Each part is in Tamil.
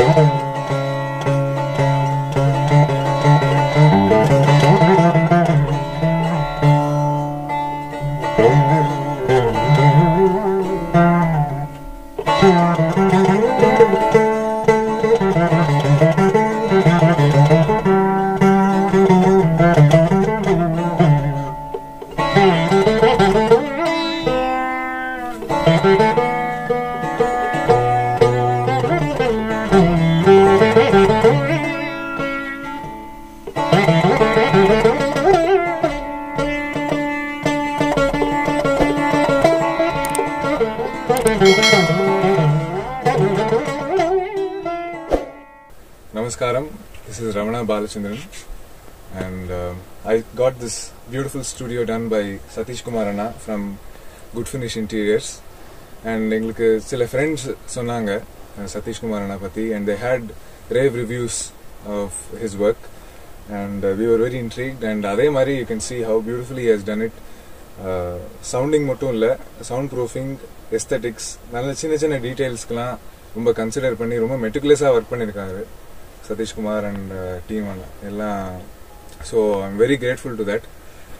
Namaskaram. This is Ramana Balachandran, and uh, I got this beautiful studio done by Satish Kumar Anna from Good Finish Interiors. And எங்களுக்கு சில ஃப்ரெண்ட்ஸ் சொன்னாங்க uh, சதீஷ் குமார் அண்ணா பற்றி and they had rave reviews of his work and we are very intrigued and அதே மாதிரி you can see how beautifully has done it sounding மட்டும் இல்லை சவுண்ட் ப்ரூஃபிங் எஸ்தட்டிக்ஸ் நல்ல சின்ன சின்ன டீட்டெயில்ஸ்க்கெலாம் ரொம்ப கன்சிடர் பண்ணி ரொம்ப மெட்டிகுலஸாக ஒர்க் பண்ணியிருக்காரு சதீஷ்குமார் அண்ட் டீம் எல்லாம் so I'm very grateful to that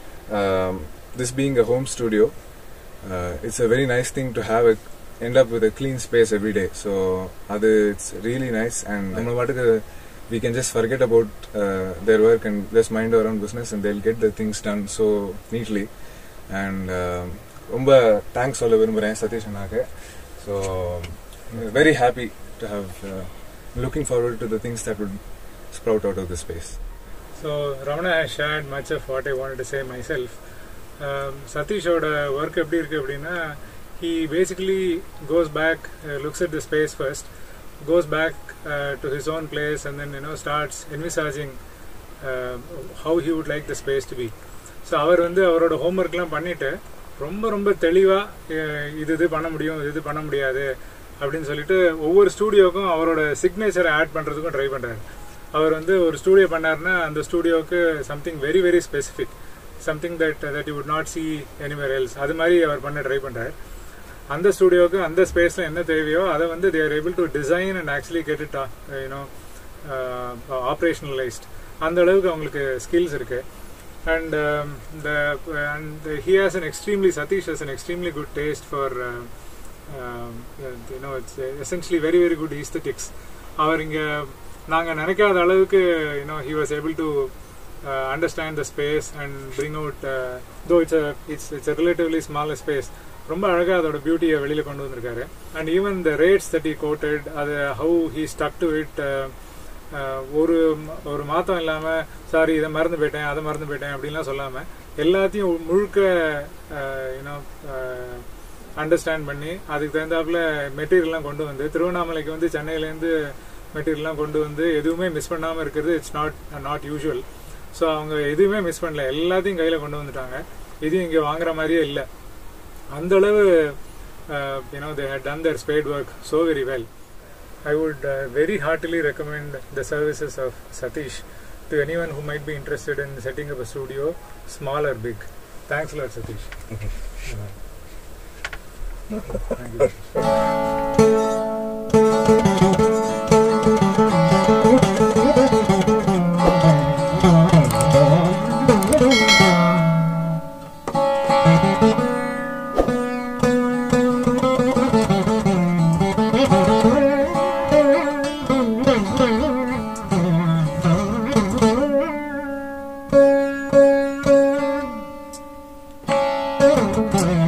this being a home studio it's a very nice thing to have a end up with a clean space every day so அது it's really nice and நம்ம பாட்டுக்கு we can just forget about uh, their work and just mind our own business and they'll get the things done so neatly and uh, ரொம்ப தேங்க்ஸ் சொல்ல விரும்புகிறேன் சதீஷ் அண்ணாக்கு so very happy to have looking forward to the things that would sprout out of this space. So Ramana has shared much of what I wanted to say myself. Um, சதீஷோட ஒர்க் எப்படி இருக்கு அப்படின்னா he basically goes back, uh, looks at the space first, goes back uh, to his own place, and then you know starts envisaging uh, how he would like the space to be. So அவர் வந்து அவரோட ஹோம்ஒர்க்லாம் பண்ணிட்டு ரொம்ப ரொம்ப தெளிவாக இது இது பண்ண முடியும் இது இது பண்ண முடியாது அப்படின்னு சொல்லிட்டு ஒவ்வொரு ஸ்டூடியோக்கும் அவரோட சிக்னேச்சரை ஆட் பண்ணுறதுக்கும் ட்ரை பண்ணுறாரு அவர் வந்து ஒரு ஸ்டூடியோ பண்ணாருன்னா அந்த ஸ்டூடியோவுக்கு something very very specific something that that you would not see anywhere else அது மாதிரி அவர் பண்ண ட்ரை பண்ணுறாரு அந்த ஸ்டூடியோவுக்கு அந்த ஸ்பேஸில் என்ன தேவையோ அதை வந்து there able to design and actually get it you know operationalised அந்த அளவுக்கு அவங்களுக்கு ஸ்கில்ஸ் இருக்கு and the and he has an extremely Sathish has an extremely good taste for you know it's essentially very very good aesthetics அவர் இங்கே நாங்கள் நினைக்காத அளவுக்கு you know he was able to understand the space and bring out though it's it's it's relatively smaller space ரொம்ப அழகாக அதோட பியூட்டியை வெளியில் கொண்டு வந்திருக்காரு and even the rates that he quoted அது how he stuck to it ஒரு ஒரு மாதம் இல்லாமல் சாரி இதை மறந்து போயிட்டேன் அதை மறந்து போயிட்டேன் அப்படின்லாம் சொல்லாமல் எல்லாத்தையும் முழுக்க யூனோ அண்டர்ஸ்டாண்ட் பண்ணி அதுக்கு தகுந்தாப்புல மெட்டீரியல்லாம் கொண்டு வந்து திருவண்ணாமலைக்கு வந்து சென்னையிலேருந்து மெட்டீரியல்லாம் கொண்டு வந்து எதுவுமே மிஸ் பண்ணாமல் இருக்கிறது it's not not usual so அவங்க எதுவுமே மிஸ் பண்ணல எல்லாத்தையும் கையில் கொண்டு வந்துட்டாங்க எதுவும் இங்கே வாங்குற மாதிரியே இல்லை அந்த அளவு you know they had done the spadework so very well I would uh, very heartily recommend the services of Satish to anyone who might be interested in setting up a studio, small or big. Thanks a lot, Satish. Thank you. Thank you.